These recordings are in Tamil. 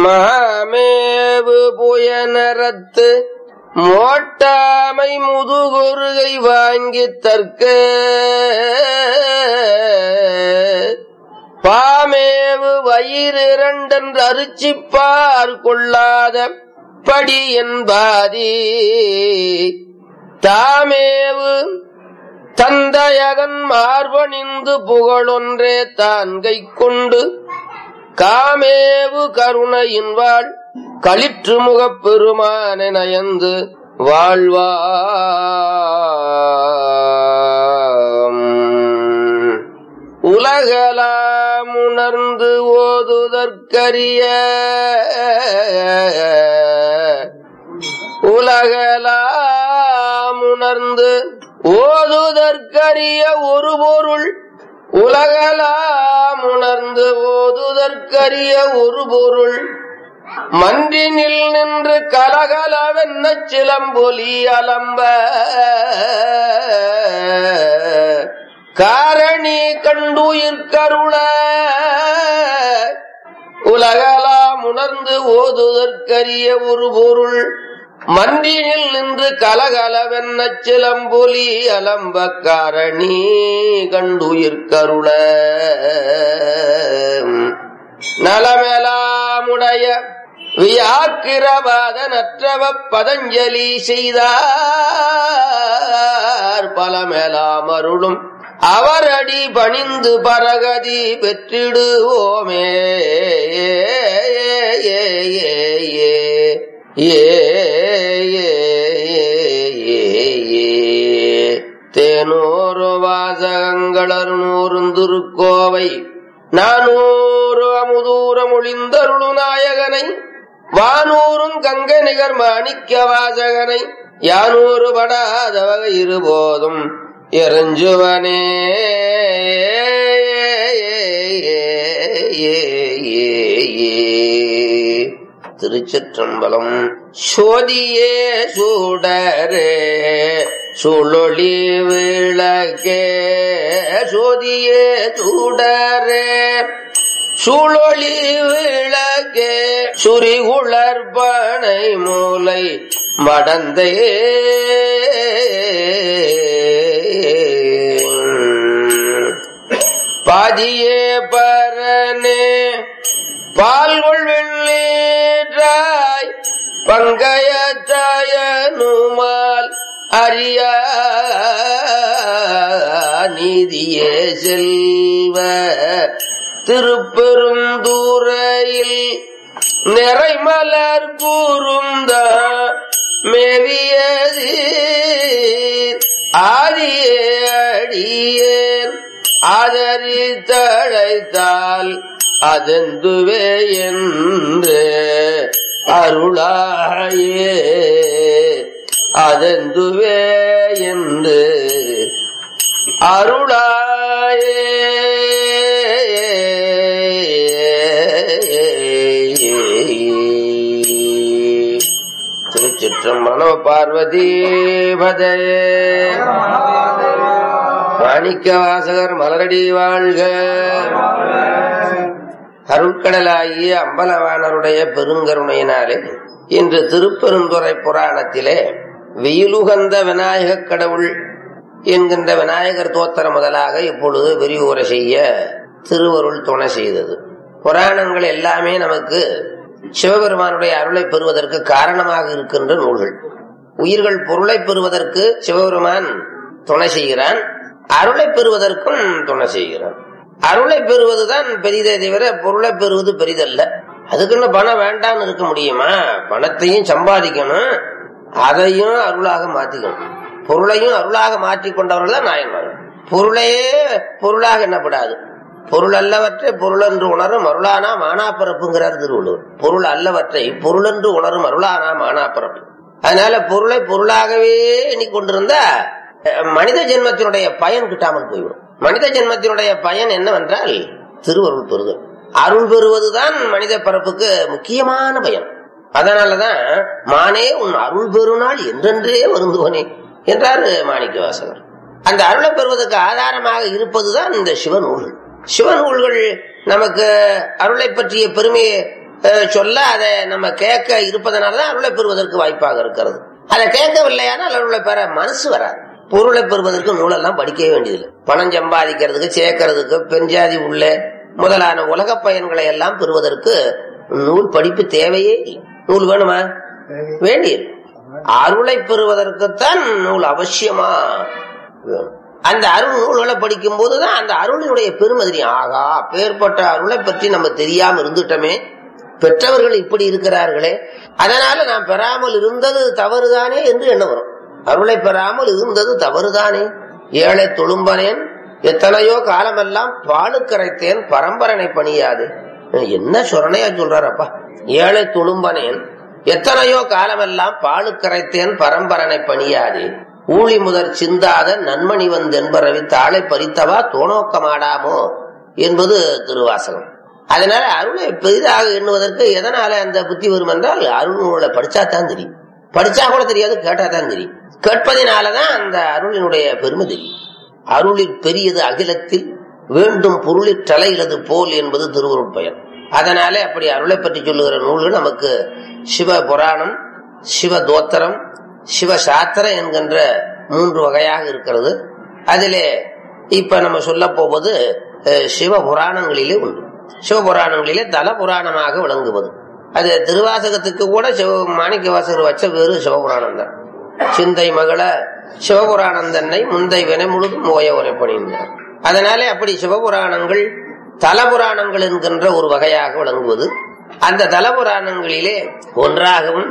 மாமேவு புயனரத்து மோட்டாமை முதுகுருகை வாங்கி தற்க பாமேவு வயிறு இரண்டென்று அரிச்சிப்பார் கொள்ளாத படி என்பாதி தாமேவு தந்தையகன் மார்பணிந்து புகழொன்றே தான் கை கொண்டு காமேவு கருணையின் வாழ் களிற்று முகப் பெருமானை நயந்து வாழ்வாம் உலகலாம் உணர்ந்து ஓதுதற்கரிய உலகலாம் உணர்ந்து ஓதுதற்கரிய ஒரு பொருள் உலகலாம் உணர்ந்து ஓதுதற்கரிய ஒரு பொருள் மன்றினில் நின்று கலகலவென்ன சிலம்பொலி அலம்ப காரணி கண்டுயிர் கருள உலகலாம் உணர்ந்து ஓதுதற்கரிய ஒரு பொருள் மன்றினில் நின்று கலகலவென்ன சிலம்பொலி அலம்ப காரணி கண்டுயிர் கருள நலமெலாமுடைய வியாக்கிரவாத நற்றவ பதஞ்சலி செய்தார் பலமெலாம் அருளும் அவரடி பணிந்து பரகதி பெற்றிடுவோமே ஏ தேனூறு வாசகங்கள் அருநூறும் திருக்கோவை நானூறு அமுதூர மொழிந்தருளு நாயகனை வானூரும் கங்கை நிகர் மாணிக்க வாசகனை யானூறு படாத வகை இருபோதும் எரிஞ்சுவனே திருச்சிற்றம்பலம் சோதியே சூடரே சுழொளி விளக்கே சோதியே சூடரே சுழொளி விளக்கே சுரிகுளர்பனை மூலை மடந்தே பாதியே பரனே பால்கொள் வெள்ளேற்றாய் பங்கயத்தாயனுமால் அறிய நீதியே செல்வ திருப்பெருந்தூரையில் நிறைமலர் கூறுந்த மேவியது ஆதியே அடியேன் ஆதரித்தழைத்தால் அதெந்துவே என்று அருளாயே அதெந்துவே என்று அருளாயே திருச்சிற்றம்பலோ பார்வதி பதையே மாணிக்க வாசகர் மலரடி வாழ்க அருட்கடலாகிய அம்பலவாணருடைய பெருங்கருணையினாலே இன்று திருப்பெருந்துறை புராணத்திலே வெயிலுகந்த விநாயகக் கடவுள் என்கின்ற விநாயகர் தோத்திரம் முதலாக இப்பொழுது விரிவுரை செய்ய திருவருள் துணை செய்தது புராணங்கள் எல்லாமே நமக்கு சிவபெருமானுடைய அருளை பெறுவதற்கு காரணமாக இருக்கின்ற நூல்கள் உயிர்கள் பொருளை பெறுவதற்கு சிவபெருமான் துணை செய்கிறான் அருளை பெறுவதற்கும் துணை செய்கிறான் அருளை பெறுவதுதான் பெரிதே தவிர பொருளை பெறுவது பெரிதல்ல அதுக்குன்னு பணம் வேண்டாம்னு இருக்க முடியுமா பணத்தையும் சம்பாதிக்கணும் அதையும் அருளாக மாத்திக்கணும் பொருளையும் அருளாக மாற்றிக் கொண்டவர்கள் தான் நாயன்மார்கள் பொருளையே பொருளாக எண்ணப்படாது பொருள் அல்லவற்றை பொருள் என்று உணரும் அருளானா மானாப்பரப்புங்கிறார் திருவள்ளுவர் பொருள் அல்லவற்றை பொருள் என்று உணரும் அருளானா மானாப்பரப்பு அதனால பொருளை பொருளாகவே எண்ணிக்கொண்டிருந்தா அஹ், மனித ஜென்மத்தினுடைய பயன் கிட்டாமல் போய்விடும் மனித ஜென்மத்தினுடைய பயன் என்னவென்றால் திருவருள் பெறுதல் அருள் பெறுவதுதான் மனித பரப்புக்கு முக்கியமான பயன் அதனாலதான் மானே உன் அருள் பெருநாள் என்றென்றே வருந்துவனே என்றார் மாணிக்க வாசகர் அந்த அருளை பெறுவதற்கு ஆதாரமாக இருப்பதுதான் இந்த சிவநூல்கள் சிவநூல்கள் நமக்கு அருளை பற்றிய பெருமையை அஹ், சொல்ல அதை நம்ம கேட்க இருப்பதனாலதான் அருளை பெறுவதற்கு வாய்ப்பாக இருக்கிறது அதை கேட்கவில்லையானால் அருளை பெற மனசு வராது பொருளை பெறுவதற்கு நூலெல்லாம் படிக்கவே வேண்டியதில்லை பணம் சம்பாதிக்கிறதுக்கு சேர்க்கறதுக்கு பெண்ஜாதி உள்ள முதலான உலக பயன்களை எல்லாம் பெறுவதற்கு நூல் படிப்பு தேவையே இல்லை நூல் வேணுமா வேண்டியது அருளை பெறுவதற்குத்தான் நூல் அவசியமா வேணும் அந்த அருள் நூல்களை படிக்கும் போதுதான் அந்த அருளினுடைய பெருமை தெரியும் ஆகா பேர்பட்ட அருளை பற்றி நம்ம தெரியாம இருந்துட்டோமே பெற்றவர்கள் இப்படி இருக்கிறார்களே அதனால நான் பெறாமல் இருந்தது தவறுதானே என்று எண்ண வரும் அருளை பெறாமல் இருந்தது தவறுதானே ஏழை துளும்பனேன் எத்தனையோ காலமெல்லாம் பாலுக்கரைத்தேன் பரம்பரனை பணியாது என்ன சொரணையா சொல்றாரப்பா ஏழை துளும்பனேன் எத்தனையோ காலமெல்லாம் பாலுக்கரைத்தேன் பரம்பரனை பணியாது ஊழி முதற் சிந்தாத நன்மணி வந்தென்பரவி தாளை பறித்தவா தோணோக்கமாடாமோ என்பது திருவாசகம் அதனால அருளை பெரிதாக எண்ணுவதற்கு எதனால அந்த புத்தி வரும் என்றால் அருள் நூலை படிச்சா தான் தெரியும் படிச்சா கூட தெரியாது கேட்டா தான் தெரியும் கேட்பதினாலதான் அந்த அருளினுடைய பெருமை தெரியும் அருளில் பெரியது அகிலத்தில் வேண்டும் பொருளில் தலையிலது போல் என்பது திருவருட் பெயர் அதனாலே அப்படி அருளை பற்றி சொல்லுகிற நூல்கள் நமக்கு சிவ புராணம் சிவ தோத்திரம் சிவ சாத்திரம் என்கின்ற மூன்று வகையாக இருக்கிறது அதிலே இப்ப நம்ம சொல்ல போவது அஹ், சிவ புராணங்களிலே உண்டு சிவபுராணங்களிலே தல புராணமாக விளங்குவது அது திருவாசகத்துக்கு கூட சிவ மாணிக்க வாசகர் வச்ச வேறு சிவபுராணம் தான் சிந்தை மகள சிவபுராணம் தன்னை முந்தை வினை முழுதும் ஓய உரைப்பணிந்தார் அதனாலே அப்படி சிவபுராணங்கள் தலபுராணங்கள் என்கின்ற ஒரு வகையாக விளங்குவது அந்த தலபுராணங்களிலே ஒன்றாகவும்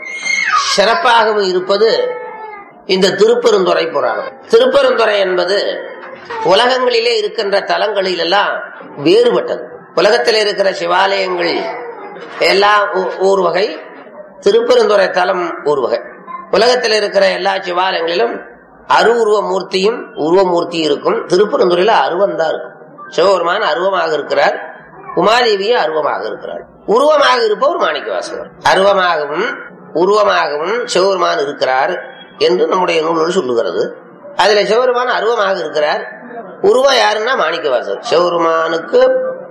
சிறப்பாகவும் இருப்பது இந்த திருப்பெருந்துறை புராணம் திருப்பெருந்துறை என்பது உலகங்களிலே இருக்கின்ற தலங்களில் எல்லாம் வேறுபட்டது உலகத்தில் இருக்கிற சிவாலயங்கள் எல்லாம் ஒ- ஒரு வகை திருப்பெருந்துறை தலம் ஒரு வகை உலகத்தில் இருக்கிற எல்லா சிவாலயங்களிலும் அருவுருவ மூர்த்தியும் உருவமூர்த்தி இருக்கும் திருப்பெருந்துறையில அருவம் தான் இருக்கும் சிவபெருமான் அருவமாக இருக்கிறார் உமாதேவியும் அருவமாக இருக்கிறார் உருவமாக இருப்பவர் மாணிக்கவாசகர் அருவமாகவும் உருவமாகவும் சிவபெருமான் இருக்கிறார் என்று நம்முடைய நூல்கள் சொல்லுகிறது அதுல சிவபெருமான் அருவமாக இருக்கிறார் உருவம் யாருன்னா மாணிக்கவாசகர் சிவபெருமானுக்கு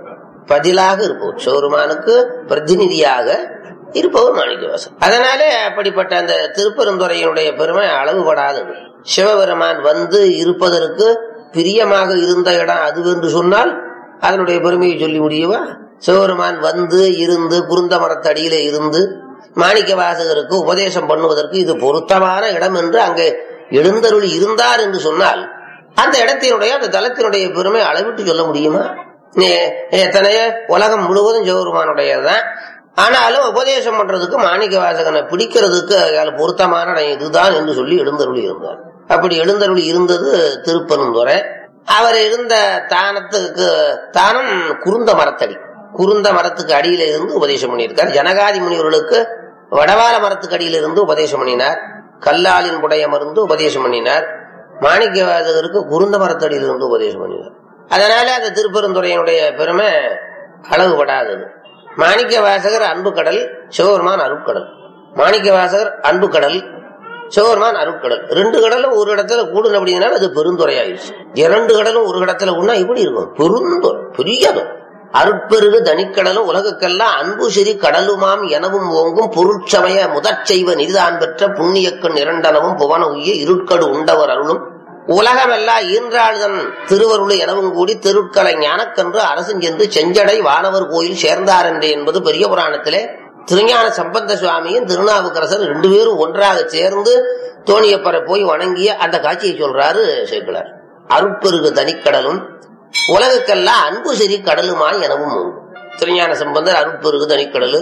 பதிலாக இருப்பவர் சிவபெருமானுக்கு பிரதிநிதியாக இருப்பவர் மாணிக்கவாசகர் அதனாலே அப்படிப்பட்ட அந்த திருப்பெருந்துறையினுடைய பெருமை அளவுபடாதது சிவபெருமான் வந்து இருப்பதற்கு பிரியமாக இருந்த இடம் அது என்று சொன்னால் அதனுடைய பெருமையை சொல்லி முடியுமா சிவபெருமான் வந்து இருந்து குருந்த மரத்தடியில இருந்து மாணிக்க வாசகருக்கு உபதேசம் பண்ணுவதற்கு இது பொருத்தமான இடம் என்று அங்கே எழுந்தருள் இருந்தார் என்று சொன்னால் அந்த இடத்தினுடைய அந்த தலத்தினுடைய பெருமை அளவிட்டு சொல்ல முடியுமா நே- எத்தனையோ உலகம் முழுவதும் சிவபெருமானுடையதுதான் ஆனாலும் உபதேசம் பண்றதுக்கு மாணிக்க வாசகனை பிடிக்கிறதுக்கு அதுல பொருத்தமான இடம் இதுதான் என்று சொல்லி எழுந்தருளி இருந்தார் அப்படி எழுந்தருளி இருந்தது திருப்பெருந்துறை அவர் இருந்த தானத்துக்கு தானம் குருந்த மரத்தடி குருந்த மரத்துக்கு அடியில இருந்து உபதேசம் பண்ணியிருக்கார் ஜனகாதி முனிவர்களுக்கு வடவாள மரத்துக்கு அடியில இருந்து உபதேசம் பண்ணினார் கல்லாலின் புடைய மருந்து உபதேசம் பண்ணினார் மாணிக்கவாசகருக்கு குருந்த மரத்தடியில் இருந்து உபதேசம் பண்ணினார் அதனால அந்த திருப்பெருந்துறையினுடைய பெருமை அளவுபடாதது மாணிக்க வாசகர் அன்பு கடல் சிவபெருமான் அருட்கடல் மாணிக்க வாசகர் அன்பு கடல் சிவபெருமான் அருட்கடல் ரெண்டு கடலும் ஒரு இடத்துல கூடுன அப்படின்னா அது பெருந்துறை ஆயிடுச்சு இரண்டு கடலும் ஒரு இடத்துல உண்ணா இப்படி இருக்கும் பெருந்துறை பெரியது அருட்பெருகு தனிக்கடலும் உலகுக்கெல்லாம் அன்பு சிறி கடலுமாம் எனவும் ஓங்கும் பொருட்சமய முதற்செய்வ நிதிதான் பெற்ற புண்ணியக்கண் இரண்டனவும் புவன உய்ய இருட்கடு உண்டவர் அருளும் உலகமெல்லாம் ஈன்றாள்தன் திருவருளை எனவும் கூடி திருட்கலை ஞானக்கன்று அரசன் சென்று செஞ்சடை வானவர் கோயில் சேர்ந்தார் என்று என்பது பெரிய புராணத்திலே திருஞான சம்பந்த சுவாமியும் திருநாவுக்கரசர் ரெண்டு பேரும் ஒன்றாக சேர்ந்து தோணியப்பரை போய் வணங்கிய அந்த காட்சியை சொல்றாரு சேக்கிழார் அருட்பெருகு தனிக்கடலும் உலகுக்கெல்லாம் அன்பு சரி கடலுமாய் எனவும் உண்டு திருஞான சம்பந்தர் அருட்பெருகு தனிக்கடலு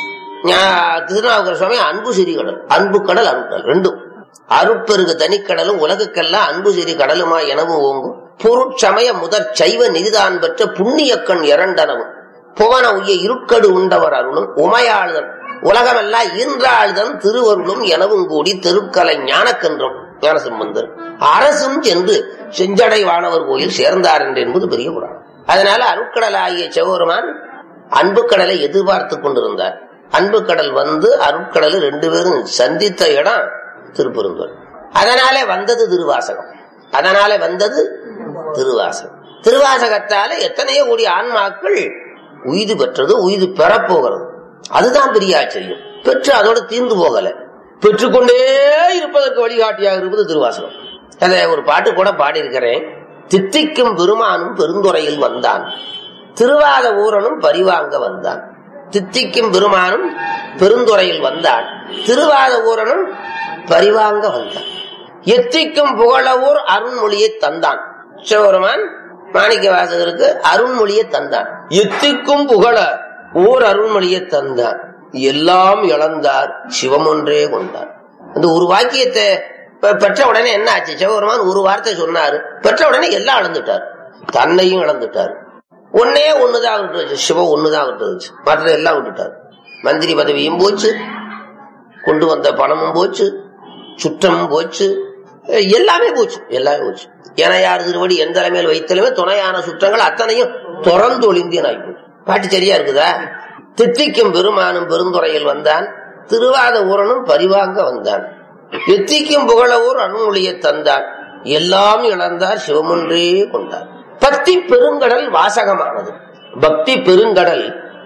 ஞா- திருநாவுக்கர சுவாமி அன்பு சிறி கடல் அன்பு கடல் அருட்கடல் ரெண்டும் அருட்பெருகு தனிக்கடலும் உலகுக்கெல்லாம் அன்பு சிறி கடலுமாய் எனவும் ஓங்கும் பொருட்சமய முதற் சைவ நிதிதான் பெற்ற புண்ணியக்கண் இரண்டனவும் புவன உய்ய இருட்கடு உண்டவர் அருளும் உமையாளுதன் உலகமெல்லாம் ஈன்றாளுதன் திருவருளும் எனவும் கூடி திருக்கலை ஞானக்கன்றும் ஞானசம்பந்தர் அரசும் சென்று செஞ்சடை வானவர் கோயில் சேர்ந்தார் என்று என்பது பெரிய புராணம் அதனால அருட்கடலாகிய சிவபெருமான் அன்பு கடலை எதிர்பார்த்து கொண்டிருந்தார் அன்பு கடல் வந்து அருட்கடல் ரெண்டு பேரும் சந்தித்த இடம் திருப்பெருந்தூர் அதனாலே வந்தது திருவாசகம் அதனாலே வந்தது திருவாசகம் திருவாசகத்தால எத்தனையோ கோடி ஆன்மாக்கள் உய்து பெற்றது உய்து பெறப்போகிறது அதுதான் பெரிய ஆச்சரியம் பெற்று அதோட தீர்ந்து போகல பெற்றுக்கொண்டே இருப்பதற்கு வழிகாட்டியாக இருப்பது திருவாசகம் அதை ஒரு பாட்டு கூட பாடியிருக்கிறேன் தித்திக்கும் பெருமானும் பெருந்துறையில் வந்தான் திருவாத ஊரனும் பரிவாங்க வந்தான் தித்திக்கும் பெருமானும் பெருந்துறையில் வந்தான் திருவாத ஊரனும் பரிவாங்க வந்தான் எத்திக்கும் புகழவூர் அருண்மொழியை தந்தான் சிவபெருமான் மாணிக்க வாசகருக்கு அருண்மொழியை தந்தான் எத்திக்கும் புகழ ஓர் அருண்மொழியை தந்தான் எல்லாம் இழந்தார் சிவம் ஒன்றே கொண்டார் அந்த ஒரு வாக்கியத்தை பெ- பெற்ற உடனே என்ன ஆச்சு சிவபெருமான் ஒரு வார்த்தை சொன்னாரு பெற்ற உடனே எல்லாம் இழந்துட்டார் தன்னையும் இழந்துட்டார் ஒன்னே ஒண்ணுதான் விட்டுருச்சு சிவம் ஒண்ணுதான் விட்டுருச்சு மற்ற எல்லாம் விட்டுட்டார் மந்திரி பதவியும் போச்சு கொண்டு வந்த பணமும் போச்சு சுற்றமும் போச்சு அஹ் எல்லாமே போச்சு எல்லாமே போச்சு என யார் திருவடி எந்த தலைமையில் வைத்தலுமே துணையான சுற்றங்கள் அத்தனையும் தொடர்ந்து ஒளிந்தியன் ஆகிப்போச்சு பாட்டு சரியா இருக்குதா தித்திக்கும் பெருமானும் பெருந்துறையில் வந்தான் திருவாத ஊரனும் பரிவாங்க வந்தான் எத்திக்கும் புகழவூர் அருண்மொழியை தந்தான் எல்லாம் இழந்தார் சிவமொன்றே கொண்டார் பக்தி பெருங்கடல் வாசகமானது பக்தி பெருங்கடல்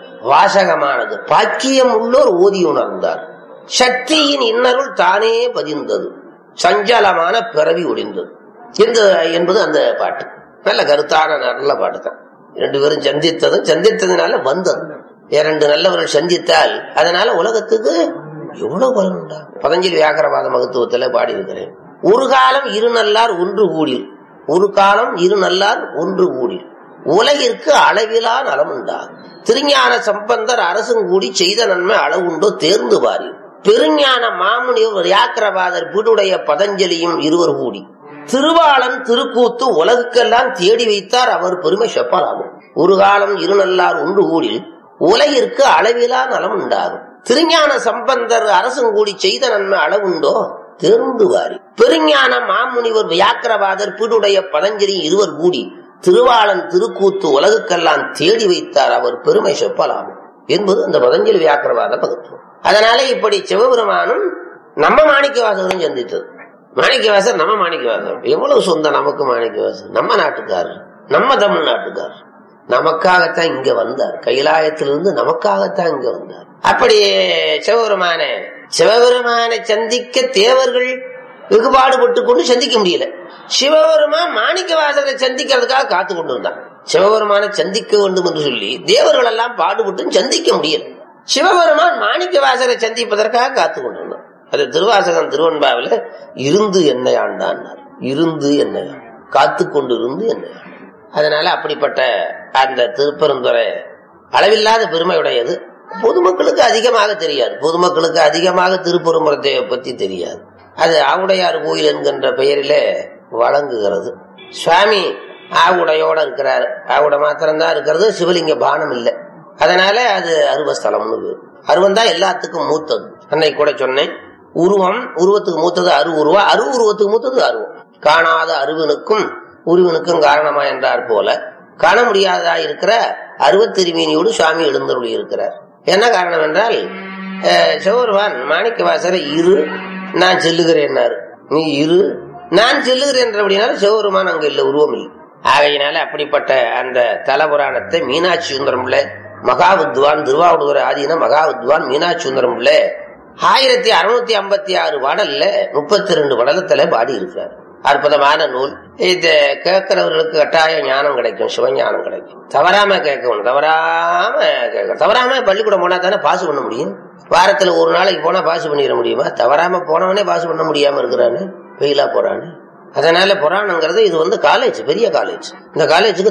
வாசகமானது பாக்கியம் உள்ளோர் ஓதி உணர்ந்தார் சக்தியின் இன்னருள் தானே பதிந்தது சஞ்சலமான பிறவி ஒளிந்தது இந்த என்பது அந்த பாட்டு நல்ல கருத்தான நல்ல பாட்டு தான் ரெண்டு பேரும் சந்தித்ததும் சந்தித்ததுனால வந்தது இரண்டு நல்லவர்கள் சந்தித்தால் அதனால உலகத்துக்கு எவ்வளவு பலன் உண்டா பதஞ்சலி வியாக்கரவாத மகத்துவத்துல பாடி இருக்கிறேன் ஒரு காலம் இரு நல்லார் ஒன்று கூடி ஒரு காலம் இரு நல்லார் ஒன்று கூடி உலகிற்கு அளவிலா நலம் உண்டா திருஞான சம்பந்தர் அரசும் கூடி செய்த நன்மை அளவுண்டோ தேர்ந்து பாரி பெருஞான மாமுனிவர் வியாக்கரவாதர் வீடுடைய பதஞ்சலியும் இருவர் கூடி திருவாளன் திருக்கூத்து உலகுக்கெல்லாம் தேடி வைத்தார் அவர் பெருமை செப்பலாகும் ஒரு காலம் இரு நல்லார் ஒன்று கூடில் உலகிற்கு அளவிலா நலம் உண்டாகும் திருஞான சம்பந்தர் அரசும் கூடி செய்த நன்மை அளவுண்டோ தேர்ந்து வாரி பெருஞான மாமுனிவர் வியாக்கரவாதர் பீடுடைய பதஞ்சலி இருவர் கூடி திருவாளன் திருக்கூத்து உலகுக்கெல்லாம் தேடி வைத்தார் அவர் பெருமை செப்பலாம் என்பது அந்த பதஞ்சலி வியாக்கரவாத பகுத்துவம் அதனால இப்படி சிவபெருமானும் நம்ம மாணிக்கவாசகரும் சந்தித்தது மாணிக்கவாசர் நம்ம மாணிக்கவாசர் எவ்வளவு சொந்தம் நமக்கு மாணிக்கவாசர் நம்ம நாட்டுக்காரர் நம்ம தமிழ்நாட்டுக்காரர் நமக்காகத்தான் இங்க வந்தார் கைலாயத்திலிருந்து நமக்காகத்தான் இங்க வந்தார் அப்படி சிவபெருமான சிவபெருமானை சந்திக்க தேவர்கள் வெகுபாடுபட்டு கொண்டு சந்திக்க முடியல சிவபெருமான் மாணிக்க வாசகரை சந்திக்கிறதுக்காக காத்து கொண்டு இருந்தான் சிவபெருமானை சந்திக்க வேண்டும் என்று சொல்லி தேவர்கள் எல்லாம் பாடுபட்டு சந்திக்க முடியல சிவபெருமான் மாணிக்க வாசகரை சந்திப்பதற்காக காத்து கொண்டு இருந்தான் அது திருவாசகம் திருவன்பாவில இருந்து என்னை ஆண்டான் இருந்து என்னை ஆண்டான். காத்து கொண்டு இருந்து என்னை ஆண்டான். அதனால அப்படிப்பட்ட அந்த திருப்பெருந்துறை அளவில்லாத பெருமையுடையது பொதுமக்களுக்கு அதிகமாக தெரியாது பொதுமக்களுக்கு அதிகமாக திருப்பெரும்புறத்தை பத்தி தெரியாது அது ஆவுடையார் கோயில் என்கின்ற பெயரிலே வழங்குகிறது சுவாமி ஆவுடையோட இருக்கிறார் ஆவுடை மாத்திரம்தான் இருக்கிறது சிவலிங்க பானம் இல்லை அதனால அது அருவஸ்தலம்னு பேரு அருவம் தான் எல்லாத்துக்கும் மூத்தது அன்னைக்கு கூட சொன்னேன் உருவம் உருவத்துக்கு மூத்தது அரு உருவா அரு உருவத்துக்கு மூத்தது அருவம் காணாத அருவனுக்கும் உருவனுக்கும் காரணமா என்றார் போல காண முடியாததா இருக்கிற அருவத்திருமீனியோடு சுவாமி எழுந்தருளி இருக்கிறார் என்ன காரணம் என்றால் அஹ், சிவபெருமான் மாணிக்க வாசரை இரு நான் செல்லுகிறேன்னாரு நீ இரு நான் செல்லுகிறேன் அப்படின்னாலும் சிவபெருமான் அங்க இல்ல உருவம் இல்லை ஆகையினால அப்படிப்பட்ட அந்த தலபுராணத்தை மீனாட்சி சுந்தரம் பிள்ளை மகாவித்வான் திருவாவூர் ஆதீன மகாவித்வான் மீனாட்சி சுந்தரம் பிள்ளை ஆயிரத்தி அறுநூத்தி ஐம்பத்தி ஆறு பாடல்ல முப்பத்தி ரெண்டு படலத்துல பாடி இருக்கிறார் அற்புதமான நூல் இத கேட்கிறவர்களுக்கு கட்டாய ஞானம் கிடைக்கும் சிவஞானம் கிடைக்கும் தவறாம கேட்கணும் தவறாம கேட்கணும் தவறாம பள்ளிக்கூடம் போனா தானே பாஸ் பண்ண முடியும் வாரத்துல ஒரு நாளைக்கு போனா பாஸ் பண்ணிட முடியுமா தவறாம போனவனே பாஸ் பண்ண முடியாம இருக்கிறானு வெயிலா போறானு அதனால புராணங்கிறது இது வந்து காலேஜ் பெரிய காலேஜ் இந்த காலேஜுக்கு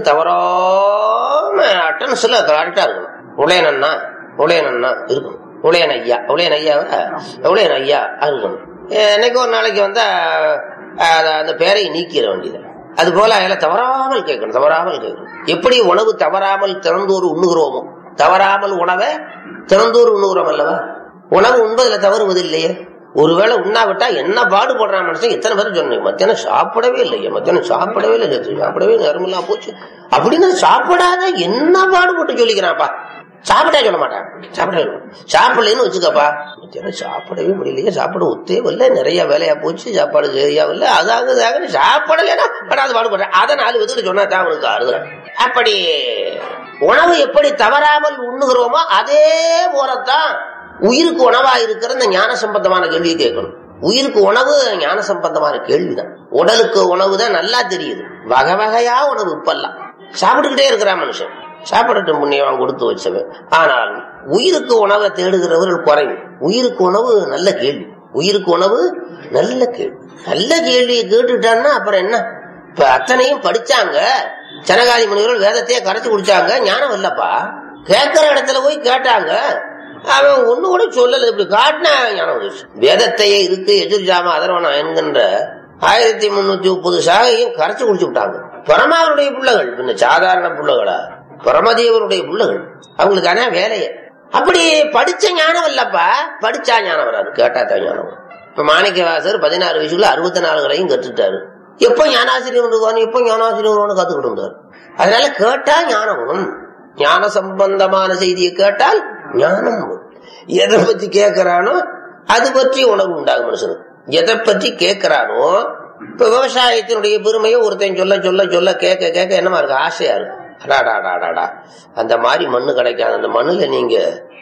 தவறாம அட்டன்ஸ்ல கரெக்டா இருக்கணும் உளையனன்னா உளையனன்னா இருக்கணும் உளையன் ஐயா உளையன் ஐயாவா உளையன் ஐயா இருக்கணும் என்னைக்கு ஒரு நாளைக்கு வந்தா அத- அந்த பேரை நீக்கிற வேண்டியது அது போல அதில் தவறாமல் கேட்கணும் தவறாமல் கேட்கணும் எப்படி உணவு தவறாமல் திறந்தோறு உண்ணுகிறோமோ தவறாமல் உணவை திறந்தோறு உண்ணுகிறோம் அல்லவா உணவு உண்பதுல தவறுவது இல்லையே ஒருவேளை உண்ணாவிட்டா என்ன பாடுபடுறான் மனுஷன் எத்தனை பேர் சொன்னீங்க மத்தியானம் சாப்பிடவே இல்லையே மத்தியானம் சாப்பிடவே இல்லை நேத்து சாப்பிடவே நேரமெல்லாம் போச்சு அப்படின்னு சாப்பிடாத என்ன பாடுபட்டு சொல்லிக்கிறான்ப்பா சாப்பிட்டா சொல்ல மாட்டான் சாப்பிட சாப்பிடலன்னு வச்சுக்கப்பா மத்தியானம் சாப்பிடவே முடியலையே சாப்பிட ஒத்தே வரல நிறைய வேலையா போச்சு சாப்பாடு சரியா வரல அதாக அதாக சாப்பிடலன்னா படாது பாடுபடுறேன் அதை நாலு விதத்துல சொன்னா தான் அவனுக்கு ஆறுதல் அப்படி உணவு எப்படி தவறாமல் உண்ணுகிறோமோ அதே போலத்தான் உயிருக்கு உணவா இருக்கிற இந்த ஞான சம்பந்தமான கேள்வியை கேட்கணும் உயிருக்கு உணவு ஞான சம்பந்தமான கேள்விதான் உடலுக்கு உணவு தான் நல்லா தெரியுது வகை வகையா உணவு இப்பெல்லாம் சாப்பிட்டுக்கிட்டே இருக்கிறான் மனுஷன் சாப்பிடட்டு புண்ணியவன் கொடுத்து வச்சவன் ஆனால் உயிருக்கு உணவை தேடுகிறவர்கள் குறைவு உயிருக்கு உணவு நல்ல கேள்வி உயிருக்கு உணவு நல்ல கேள்வி நல்ல கேள்வியை கேட்டுட்டான்னா அப்புறம் என்ன இப்ப அத்தனையும் படிச்சாங்க ஜனகாதி முனிவர்கள் வேதத்தையே கரைச்சு குடிச்சாங்க ஞானம் இல்லப்பா கேட்கிற இடத்துல போய் கேட்டாங்க அவன் ஒண்ணு கூட சொல்லல இப்படி காட்டினா ஞானம் வந்துச்சு வேதத்தையே இருக்கு எதிர்ஜாம அதர்வனம் என்கின்ற ஆயிரத்தி முன்னூத்தி முப்பது சாகையும் கரைச்சு குடிச்சு விட்டாங்க பரமாவருடைய பிள்ளைகள் பின்ன சாதாரண பிள்ளைகளா பரமதேவருடைய பிள்ளைகள் அவங்களுக்கு ஆனா வேலையை அப்படி படிச்ச ஞானம் இல்லப்பா படிச்சா ஞானம் வராது கேட்டா தான் ஞானம் வரும். இப்ப மாணிக்கவாசர் பதினாறு வயசுல அறுபத்தி நாலு வரையும் கற்றுட்டாரு எப்ப ஞானாசிரியர் வருவான்னு எப்ப ஞானாசிரியர் வருவான்னு கத்துக்கிட்டு இருந்தாரு அதனால கேட்டா ஞானம் வரும் ஞான சம்பந்தமான செய்தியை கேட்டால் ஞானம் வரும் எதை பத்தி கேட்கிறானோ அது பற்றி உணர்வு உண்டாகும் மனுஷனுக்கு எதை பற்றி கேட்கிறானோ இப்ப விவசாயத்தினுடைய பெருமையை ஒருத்தன் சொல்ல சொல்ல சொல்ல கேட்க கேட்க என்னமா இருக்கு ஆசையா இருக்கு அடாடாடாடாடா அந்த மாதிரி மண்ணு கிடைக்காது அந்த மண்ணுல நீங்க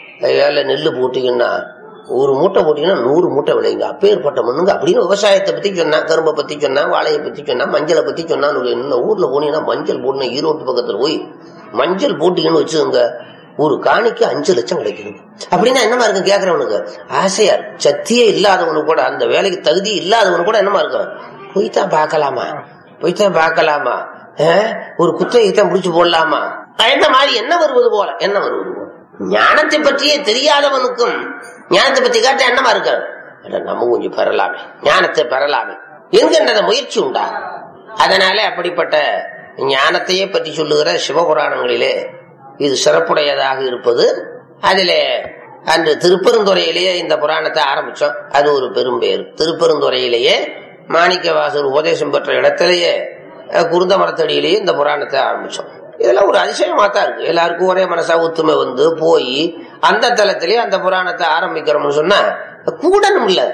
ஏழை நெல்லு போட்டீங்கன்னா ஒரு மூட்டை போட்டீங்கன்னா நூறு மூட்டை விளையுங்க அப்பேற்பட்ட மண்ணுங்க அப்படின்னு விவசாயத்தை பத்தி சொன்னா கரும்பை பத்தி சொன்னா வாழையை பத்தி சொன்னா மஞ்சளை பத்தி சொன்னா என்ன ஊர்ல போனீங்கன்னா மஞ்சள் போடணும் ஈரோட்டு பக்கத்துல போய் மஞ்சள் போட்டீங்கன்னு வச்சுக்கோங்க ஒரு காணிக்கு அஞ்சு லட்சம் கிடைக்குது அப்படின்னா என்னமா இருக்கு கேக்குறவனுக்கு ஆசையா இருக்கு சக்தியே இல்லாதவனு கூட அந்த வேலைக்கு தகுதி இல்லாதவனு கூட என்னமா இருக்கும் போய்தான் பார்க்கலாமா போய்தான் பார்க்கலாமா ஆஹ், ஒரு குத்தகைத்தான் முடிச்சு போடலாமா என்ன மாதிரி என்ன வருவது போல என்ன வருவது போல ஞானத்தை பற்றியே தெரியாதவனுக்கும் ஞானத்தை பத்தி கேட்டா என்னமா இருக்கு அட, நம்ம கொஞ்சம் பெறலாமே ஞானத்தை பெறலாமே என்கின்ற முயற்சி உண்டா அதனால அப்படிப்பட்ட ஞானத்தையே பற்றி சொல்லுகிற சிவபுராணங்களிலே இது சிறப்புடையதாக இருப்பது அதிலே அன்று திருப்பெருந்துறையிலேயே இந்த புராணத்தை ஆரம்பிச்சோம் அது ஒரு பெரும் பேர் திருப்பெருந்துறையிலேயே மாணிக்கவாசர் உபதேசம் பெற்ற இடத்திலேயே அஹ், குருந்த மரத்தடியிலேயே இந்த புராணத்தை ஆரம்பிச்சோம் இதெல்லாம் ஒரு அதிசயமா தான் இருக்கு எல்லாருக்கும் ஒரே மனசா ஒத்துமை வந்து போய் அந்த தளத்திலேயே அந்த புராணத்தை ஆரம்பிக்கிறோம்னு சொன்னா கூடணும் இல்ல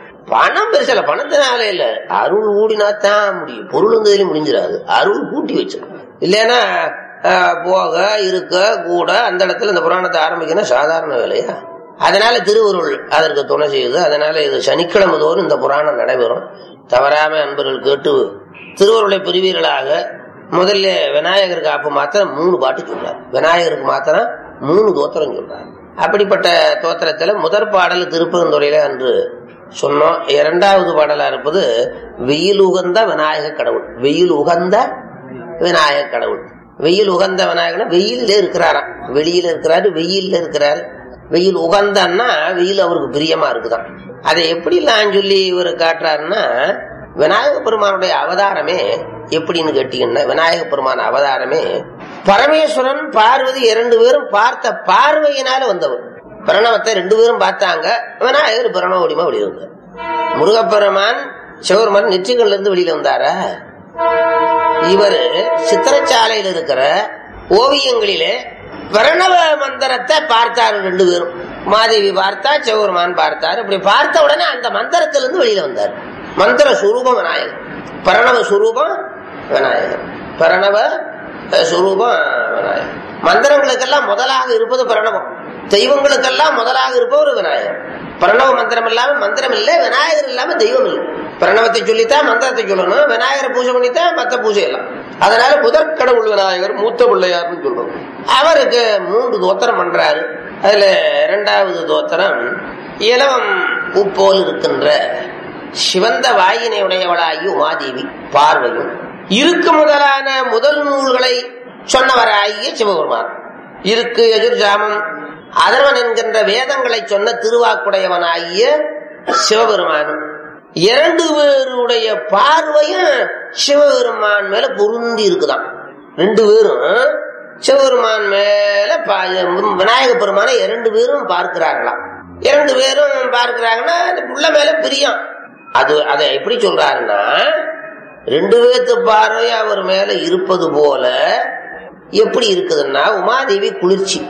பணம் பெருசல பணத்தினாலே இல்ல அருள் ஊடினா தான் முடியும் பொருளுங்கிறதுல முடிஞ்சிடாது அருள் கூட்டி வச்சிடும் இல்லைன்னா ஆஹ், போக இருக்க கூட அந்த இடத்துல இந்த புராணத்தை ஆரம்பிக்கணும் சாதாரண வேலையா அதனால திருவருள் அதற்கு துணை செய்யுது அதனால இது சனிக்கிழமை தோறும் இந்த புராணம் நடைபெறும் தவறாம அன்பர்கள் கேட்டு திருவருளை பிரிவீர்களாக முதல்ல விநாயகர் காப்பு மாத்திரம் மூணு பாட்டு சொல்றார் விநாயகருக்கு மாத்திரம் மூணு தோத்திரம் சொல்றார் அப்படிப்பட்ட தோத்திரத்துல முதற் பாடல் திருப்பெருந்துறையில அன்று சொன்னோம் இரண்டாவது பாடலா இருப்பது வெயில் உகந்த விநாயக கடவுள் வெயில் உகந்த விநாயக கடவுள் வெயில் உகந்த விநாயகனா வெயில்ல இருக்கிறாராம் வெளியில இருக்கிறாரு வெயில்ல இருக்கிறாரு வெயில் உகந்தன்னா வெயில் அவருக்கு பிரியமா இருக்குதான் அதை எப்படிலாம் சொல்லி இவர் காட்டுறாருன்னா விநாயக பெருமானுடைய அவதாரமே எப்படின்னு கேட்டீங்கன்னா விநாயக பெருமான அவதாரமே பரமேஸ்வரன் பார்வதி இரண்டு பேரும் பார்த்த பார்வையினால வந்தவர் பிரணவத்தை ரெண்டு பேரும் பார்த்தாங்க விநாயகர் பிரணவ வடிமா வெளியே வந்தார் முருகப்பெருமான் சிவபெருமான் நெற்றிகள்ல இருந்து வெளியில வந்தாரா இவர் சித்திரச்சாலையில் இருக்கிற ஓவியங்களிலே பிரணவ மந்திரத்தை பார்த்தாரு ரெண்டு பேரும் மாதேவி பார்த்தா சிவபெருமான் பார்த்தார் இப்படி பார்த்த உடனே அந்த மந்திரத்திலிருந்து வெளியில வந்தார் மந்திர சுரூபம் விநாயகர் பிரணவ சுரூபம் விநாயகர் பிரணவ அஹ், சுரூபம் விநாயகர் மந்திரங்களுக்கெல்லாம் முதலாக இருப்பது பிரணவம் தெய்வங்களுக்கெல்லாம் முதலாக இருப்பவர் விநாயகர் பிரணவ மந்திரம் இல்லாம மந்திரம் இல்லை விநாயகர் இல்லாம தெய்வம் இல்லை பிரணவத்தை சொல்லித்தான் மந்திரத்தை சொல்லணும் விநாயகரை பூஜை பண்ணித்தான் மத்த பூஜை எல்லாம் அதனால முதற்கடவுள் விநாயகர் மூத்த பிள்ளையார்னு சொல்றோம் அவருக்கு மூன்று தோத்திரம் பண்றாரு அதுல இரண்டாவது தோத்திரம் இளவம் உப்போல் இருக்கின்ற சிவந்த வாயினை உடையவளாகி உமாதேவி பார்வையும் இருக்கு முதலான முதல் நூல்களை சொன்னவராகிய சிவபெருமான் இருக்கு எதிர்ஜாமம் அதர்வன் என்கின்ற வேதங்களை சொன்ன திருவாக்குடையவனாகிய சிவபெருமானும் இரண்டு பேருடைய பார்வையும் சிவபெருமான் மேல பொருந்தி இருக்குதாம் ரெண்டு பேரும் சிவபெருமான் மேல பா- விநாயக பெருமானை இரண்டு பேரும் பார்க்கிறார்களாம் இரண்டு பேரும் பார்க்கிறாங்கன்னா அந்த புள்ள மேல பிரியம் அது அதை எப்படி சொல்றாருன்னா ரெண்டு பேர்த்து பார்வை அவர் மேல இருப்பது போல எப்படி இருக்குதுன்னா உமாதேவி குளிர்ச்சி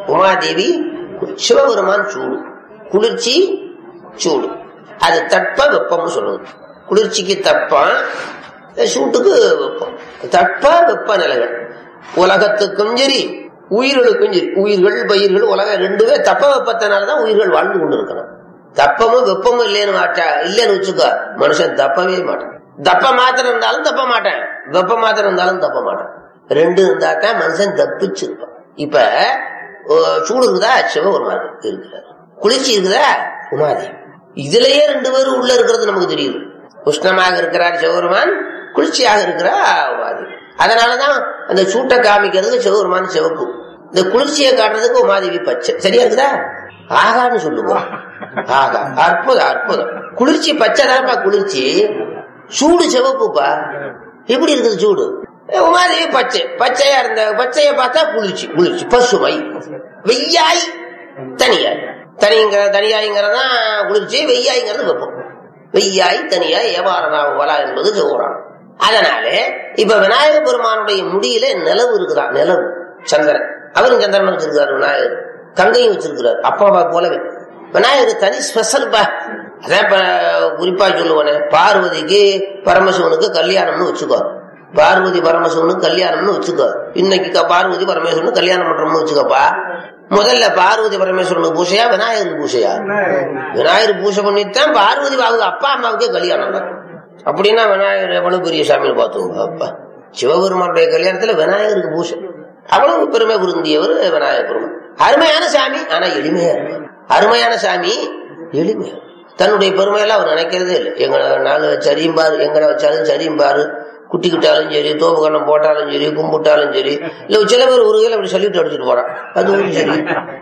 உமாதேவி சிவபெருமான் சூடு குளிர்ச்சி சூடு அது தட்ப வெப்பம்னு சொல்லுது குளிர்ச்சிக்கு தப்பம் சூட்டுக்கு வெப்பம் தட்ப வெப்ப நிலைகள் உலகத்துக்கும் சரி உயிர்களுக்கும் சரி உயிர்கள் பயிர்கள் உலகம் ரெண்டுமே தப்ப வெப்பத்தினாலதான் உயிர்கள் வாழ்ந்து கொண்டு இருக்கணும் தப்பமும் வெப்பமும் இல்லைன்னு மாட்டா இல்லைன்னு வச்சுக்கோ மனுஷன் தப்பவே மாட்டான் தப்ப மாத்திரம் இருந்தாலும் தப்ப மாட்டேன் வெப்ப மாத்திரம் இருந்தாலும் தப்ப மாட்டேன் ரெண்டு இருந்தா தான் மனுஷன் தப்பிச்சிருப்பான் இப்ப ஓ, சூடு இருக்குதா சிவபெருமான் இருக்கிறார் குளிர்ச்சி இருக்குதா உமாதேவி இதுலயே ரெண்டு பேரும் உள்ள இருக்கிறது நமக்கு தெரியுது உஷ்ணமாக இருக்கிறார் சிவபெருமான் குளிர்ச்சியாக இருக்கிறா உமாதேவி அதனாலதான் அந்த சூட்டை காமிக்கிறதுக்கு சிவபெருமான் சிவப்பு இந்த குளிர்ச்சியை காட்டுறதுக்கு உமாதேவி பச்சை சரியா இருக்குதா ஆகான்னு சொல்லுவோம் ஆகா அற்புதம் அற்புதம் குளிர்ச்சி பச்சைதான்ப்பா குளிர்ச்சி சூடு சிவப்புப்பா எப்படி இருக்குது சூடு ஏ, உமாதேவி பச்சை பச்சையா இருந்த பச்சையை பார்த்தா குளிர்ச்சி குளிர்ச்சி பசுமை வெய்யாய் தனியாய் தனிங்கிற தனியாய்ங்கிறதான் குளிர்ச்சி வெய்யாய்ங்கிறது வெப்பம் வெய்யாய் தனியாய் ஏவாரனா வலா என்பது சிவபுராணம் அதனாலே இப்ப விநாயக பெருமானுடைய முடியில நிலவு இருக்குதான் நிலவு சந்திரன் அவரும் சந்திரன் வச்சிருக்காரு விநாயகர் கங்கையும் வச்சிருக்கிறார் அப்பாவா போலவே விநாயகர் தனி ஸ்பெஷல் பா அதான் இப்ப குறிப்பா சொல்லுவானே பார்வதிக்கு பரமசிவனுக்கு கல்யாணம்னு வச்சுக்கோ பார்வதி பரமசிவனுக்கு கல்யாணம்னு வச்சுக்கோ இன்னைக்கு க- பார்வதி பரமேஸ்வரனுக்கு கல்யாணம் பண்றோம்னு வச்சுக்கோப்பா முதல்ல பார்வதி பரமேஸ்வரனுக்கு பூசையா விநாயகருக்கு பூசையா விநாயகர் பூஜை பண்ணித்தான் பார்வதி பாபு அப்பா அம்மாவுக்கே கல்யாணம் நடக்கும் அப்படின்னா விநாயகர் எவ்வளவு பெரிய சாமின்னு பார்த்தோங்க அப்பா சிவபெருமானுடைய கல்யாணத்துல விநாயகருக்கு பூஜை அவ்வளவு பெருமை புரிந்தியவர் விநாயகர் பெருமான் அருமையான சாமி ஆனா எளிமையா இருக்கு அருமையான சாமி எளிமையா இருக்கு. தன்னுடைய பெருமையெல்லாம் அவர் நினைக்கிறதே இல்லை எங்க நாங்க சரியும் பாரு எங்கட வச்சாலும் சரியும் பாரு குட்டி கிட்டாலும் சரி தோப்பு கண்ணம் போட்டாலும் சரி கும்பிட்டாலும் சரி இல்ல சில பேர் ஒரு கையில அப்படி சொல்லிட்டு அடிச்சுட்டு போறான் அதுவும் சரி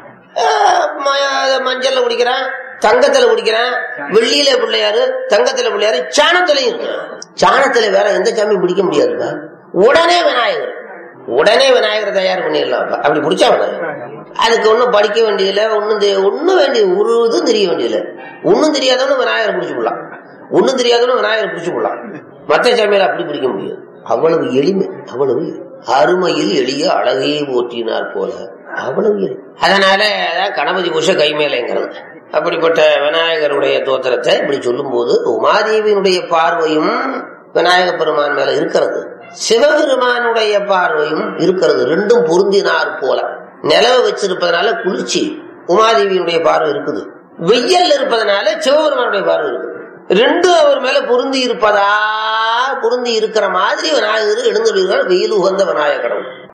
ஆஹ் ம- மஞ்சள்ல குடிக்கிறான் தங்கத்துல குடிக்கிறான் வெள்ளியில பிள்ளையாரு தங்கத்துல பிள்ளையாரு சாணத்திலையும் இருக்கு சாணத்துல வேற எந்த சாமியும் பிடிக்க முடியாதுப்பா உடனே விநாயகர் உடனே விநாயகர் தயார் பண்ணிடலாம் அப்படி பிடிச்சா விநாயகர் அதுக்கு ஒண்ணும் படிக்க வேண்டியதில்லை ஒண்ணும் தெ- ஒண்ணும் வேண்டிய ஒரு இதுவும் தெரிய வேண்டியதில்லை ஒண்ணும் தெரியாதவனும் விநாயகர் பிடிச்சு கொள்ளலாம் ஒண்ணும் தெரியாதவனும் விநாயகர் பிடிச்சு கொள்ளலாம் மத்த சாமியால அப்படி பிடிக்க முடியாது அவ்வளவு எளிமை அவ்வளவு எளிமை. அருமையில் எளிய அழகே போற்றினார் போல அவ்வளவு எளிமை. அதனால அதான் கணபதி பூஷ கைமேலைங்கிறது அப்படிப்பட்ட விநாயகருடைய தோத்திரத்தை இப்படி சொல்லும்போது உமாதேவியினுடைய பார்வையும் விநாயக பெருமான் மேல இருக்கிறது சிவபெருமானுடைய பார்வையும் இருக்கிறது ரெண்டும் பொருந்தினார் போல நிலவை வச்சிருப்பதனால குளிர்ச்சி உமாதேவியினுடைய பார்வை இருக்குது வெய்யல் இருப்பதனால சிவபெருமானுடைய பார்வை இருக்குது ரெண்டும் அவர் மேல பொருந்தி இருப்பதா பொருந்தி இருக்கிற மாதிரி விநாயகர் எழுந்துள்ளார் வெயில் உகந்த விநாயகர் கடவுள்